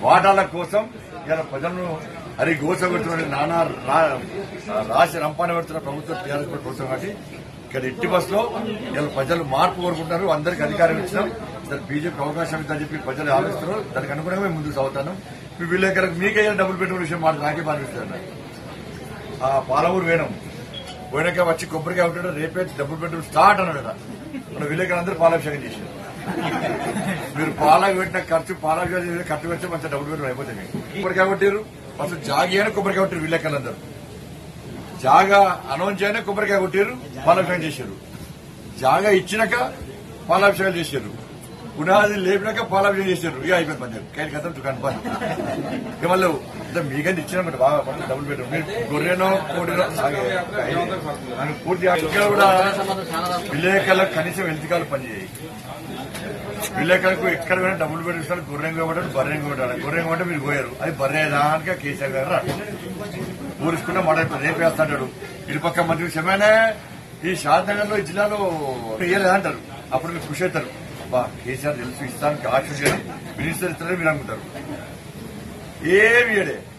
వాటాల కోసం ఇలా ప్రజలను హరి గోస పెడుతున్న నానా రా- రాశి రంపాన పెడుతున్న ప్రభుత్వం టీఆర్ఎస్ ప్రభుత్వం కాబట్టి ఇక్కడ ఎట్టి బస్సులో ఇలా ప్రజలు మార్పు కోరుకుంటారు అందరికి అధికారం ఇచ్చినాం దానికి బీజేపీ అవకాశం ఇద్దని చెప్పి ప్రజలు ఆలోచిస్తున్నారు దానికి అనుగుణంగా మేము ముందుకు సాగుతాను మీ విలేకరులకు మీకే డబ్బులు పెట్టుకునే విషయం మాట నాకే బాధిస్తుంది ఆ పాలమూరు వేణం పోయినాక వచ్చి కొబ్బరికాయ ఉంటాడు రేపే డబ్బులు పెట్టుకుని స్టార్ట్ అన్నాడు మన విలేకరులు అందరూ పాలాభిషేకం చేశారు మీరు పాలకు పెట్టిన ఖర్చు పాలకు చేసిన ఖర్చు పెడితే మంచి డబ్బులు పెట్టడం అయిపోతుంది మీకు. కొబ్బరికాయ కొట్టారు అసలు జాగి అయినా కొబ్బరికాయ కొట్టారు విలేకరులందరూ జాగా అనౌన్స్ చేయనే కొబ్బరికాయ కొట్టారు పాలాభిషేకం చేశారు జాగా ఇచ్చినాక పాలాభిషేకాలు చేశారు పునాది లేపినాక పాలాభిషేకం చేశారు ఇక అయిపోయింది పని కైలు కథ దుకాణం పని ఇక మళ్ళీ అంటే మీకంటే ఇచ్చినామంటే బాగా పట్ల డబ్బులు పెట్టారు మీరు గొర్రెనో కోడినో సాగే. అని పూర్తి ఇక్కడ కూడా విలేకరులకు కనీసం వెళ్తికాలు పనిచేయాలి విలేకరులకు ఎక్కడ పోయినా డబ్బులు పెట్టిస్తారు గుర్రెంగా ఉంటాడు బర్రెంగా ఉంటాడు గుర్రెంగా ఉంటే మీరు పోయారు అది బర్రేదానిక కేసీఆర్ గారు రాడు ఊరుసుకున్న మాట రేపు వేస్తాడు ఇరుపక్క మంత్రి క్షమేనే ఈ షాద్నగర్ లో ఈ జిల్లాలో వేయలేదు అంటారు అప్పుడు మీరు ఖుషి అవుతారు బా కేసీఆర్ తెలుసు ఇస్తానికి ఆశ మినిస్టర్ ఇస్తారని మీరు అనుకుంటారు ఏమి ఇయ్యడే